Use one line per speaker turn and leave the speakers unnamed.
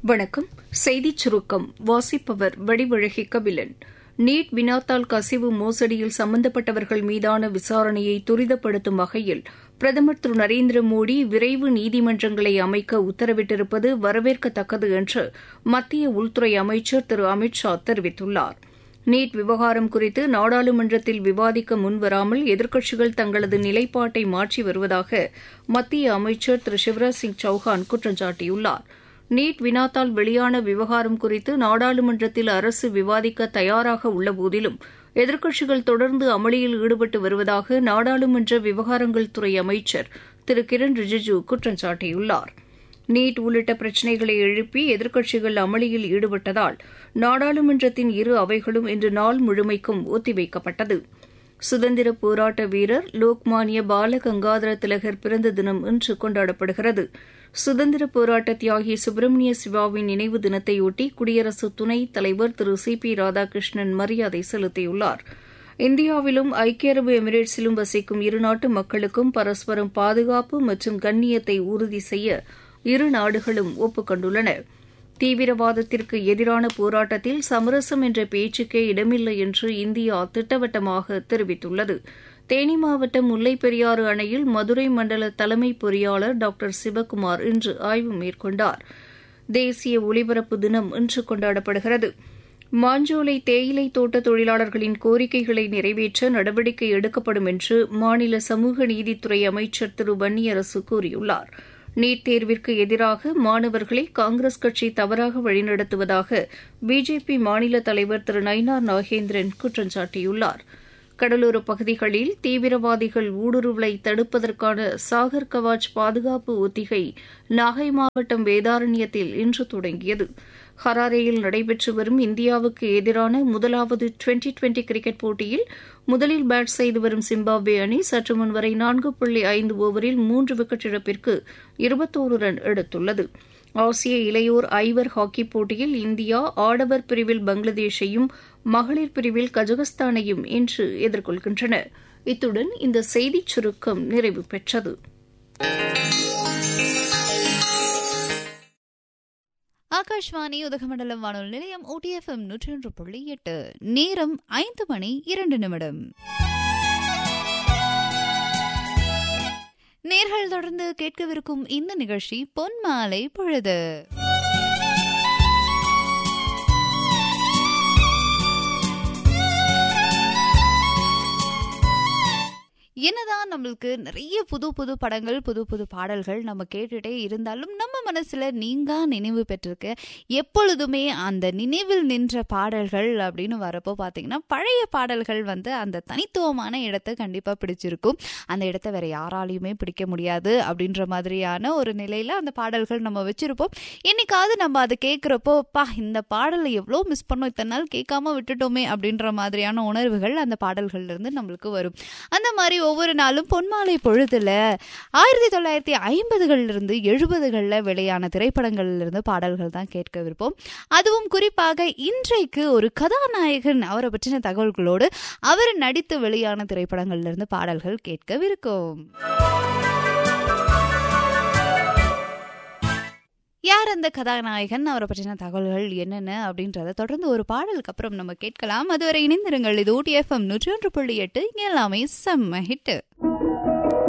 வணக்கம் செய்திச் சுருக்கம் வாசிப்பவர் வடிவழகி கபிலன் நீட் வினாத்தாள் கசிவு மோசடியில் சம்பந்தப்பட்டவர்கள் மீதான விசாரணையை துரிதப்படுத்தும் வகையில் பிரதமர் திரு நரேந்திர மோடி விரைவு நீதிமன்றங்களை அமைக்க உத்தரவிட்டிருப்பது வரவேற்கத்தக்கது என்று மத்திய உள்துறை அமைச்சர் திரு அமித் ஷா தெரிவித்துள்ளார் நீட் விவகாரம் குறித்து நாடாளுமன்றத்தில் விவாதிக்க முன்வராமல் எதிர்க்கட்சிகள் தங்களது நிலைப்பாட்டை மாற்றி வருவதாக மத்திய அமைச்சர் திரு சிவராஜ் சிங் சௌஹான் குற்றம் சாட்டியுள்ளார் நீட் வினாத்தால் வெளியான விவகாரம் குறித்து நாடாளுமன்றத்தில் அரசு விவாதிக்க தயாராக உள்ளபோதிலும் எதிர்க்கட்சிகள் தொடர்ந்து அமளியில் ஈடுபட்டு வருவதாக நாடாளுமன்ற விவகாரங்கள் துறை அமைச்சர் திரு கிரண் ரிஜிஜு குற்றம் சாட்டியுள்ளார் நீட் உள்ளிட்ட பிரச்சினைகளை எழுப்பி எதிர்க்கட்சிகள் அமளியில் ஈடுபட்டதால் நாடாளுமன்றத்தின் இரு அவைகளும் இன்று நாள் முழுமைக்கும் ஒத்திவைக்கப்பட்டது சுதந்திர போராட்ட வீரர் லோக்மானிய பால கங்காதர திலகர் பிறந்த தினம் இன்று கொண்டாடப்படுகிறது சுதந்திர போராட்ட தியாகி சுப்பிரமணிய சிவாவின் நினைவு தினத்தையொட்டி குடியரசு துணைத் தலைவர் திரு சி பி ராதாகிருஷ்ணன் மரியாதை செலுத்தியுள்ளார் இந்தியாவிலும் ஐக்கிய அரபு எமிரேட்ஸிலும் வசிக்கும் இருநாட்டு மக்களுக்கும் பரஸ்பரம் பாதுகாப்பு மற்றும் கண்ணியத்தை உறுதி செய்ய இரு நாடுகளும் ஒப்புக் தீவிரவாதத்திற்கு எதிரான போராட்டத்தில் சமரசம் என்ற பேச்சுக்கே இடமில்லை என்று இந்தியா திட்டவட்டமாக தெரிவித்துள்ளது தேனி மாவட்டம் முல்லைப் பெரியாறு அணையில் மதுரை மண்டல தலைமை பொறியாளர் டாக்டர் சிவக்குமார் இன்று ஆய்வு மேற்கொண்டார் தேசிய ஒலிபரப்பு தினம் இன்று கொண்டாடப்படுகிறது மாஞ்சோலை தேயிலை தோட்ட தொழிலாளர்களின் கோரிக்கைகளை நிறைவேற்ற நடவடிக்கை எடுக்கப்படும் என்று மாநில சமூக நீதித்துறை அமைச்சர் திரு வன்னியரசு கூறியுள்ளார் நீட் தேர்விற்கு எதிராக மாணவர்களை காங்கிரஸ் கட்சி தவறாக வழிநடத்துவதாக பிஜேபி மாநில தலைவர் திரு நயினார் நாகேந்திரன் குற்றம் சாட்டியுள்ளார் கடலோர பகுதிகளில் தீவிரவாதிகள் ஊடுருவலை தடுப்பதற்கான சாகர் கவாச் பாதுகாப்பு ஒத்திகை நாகை மாவட்டம் வேதாரண்யத்தில் இன்று தொடங்கியது ஹராரேயில் நடைபெற்று வரும் இந்தியாவுக்கு எதிரான முதலாவது டுவெண்டி டுவெண்டி கிரிக்கெட் போட்டியில் முதலில் பேட் செய்து வரும் சிம்பாப்வே அணி சற்று முன் வரை நான்கு புள்ளி ஐந்து ஓவரில் மூன்று விக்கெட் இழப்பிற்கு இருபத்தோரு ரன் எடுத்துள்ளது ஆசிய இளையோர் ஐவர் ஹாக்கி போட்டியில் இந்தியா ஆடவர் பிரிவில் பங்களாதேஷையும் மகளிர் பிரிவில் கஜகஸ்தானையும் இன்று எதிர்கொள்கின்றன இத்துடன் இந்த செய்திச் சுருக்கம் நிறைவு பெற்றது
ஆகாஷ்வாணி உதகமண்டலம் வானொலி நிலையம் ஓடிஎஃப்எம் நூற்றி ஒன்று புள்ளி எட்டு நேரம் ஐந்து மணி இரண்டு நிமிடம் நேர்கள் தொடர்ந்து கேட்கவிருக்கும் இந்த நிகழ்ச்சி பொன்மாலை பொழுது என்னதான் நம்மளுக்கு நிறைய புது புது படங்கள் புது புது பாடல்கள் நம்ம கேட்டுட்டே இருந்தாலும் நம்ம மனசுல நீங்கா நினைவு பெற்றிருக்க எப்பொழுதுமே அந்த நினைவில் நின்ற பாடல்கள் அப்படின்னு வரப்போ பார்த்தீங்கன்னா பழைய பாடல்கள் வந்து அந்த தனித்துவமான இடத்தை கண்டிப்பாக பிடிச்சிருக்கும் அந்த இடத்த வேற யாராலையுமே பிடிக்க முடியாது அப்படின்ற மாதிரியான ஒரு நிலையில அந்த பாடல்கள் நம்ம வச்சிருப்போம் என்னைக்காவது நம்ம அதை கேட்குறப்போ பா இந்த பாடலை எவ்வளோ மிஸ் பண்ணோம் இத்தனை நாள் கேட்காம விட்டுட்டோமே அப்படின்ற மாதிரியான உணர்வுகள் அந்த பாடல்கள்ல இருந்து நம்மளுக்கு வரும் அந்த மாதிரி ஒவ்வொரு நாளும் பொன்மாலை பொழுதுல ஆயிரத்தி தொள்ளாயிரத்தி ஐம்பதுகள்ல இருந்து எழுபதுகள்ல வெளியான திரைப்படங்கள்ல இருந்து பாடல்கள் தான் கேட்க விருப்போம் அதுவும் குறிப்பாக இன்றைக்கு ஒரு கதாநாயகன் அவரை பற்றின தகவல்களோடு அவர் நடித்து வெளியான திரைப்படங்கள்ல இருந்து பாடல்கள் கேட்கவிருக்கும் யார் அந்த கதாநாயகன் அவரை பற்றின தகவல்கள் என்னென்ன அப்படின்றத தொடர்ந்து ஒரு பாடலுக்கு அப்புறம் நம்ம கேட்கலாம் அதுவரை இணைந்திருங்கள் இது ஊட்டி எஃப்எம் நூற்றி ஒன்று புள்ளி எட்டு இங்க எல்லாமே செம்ம ஹிட்டு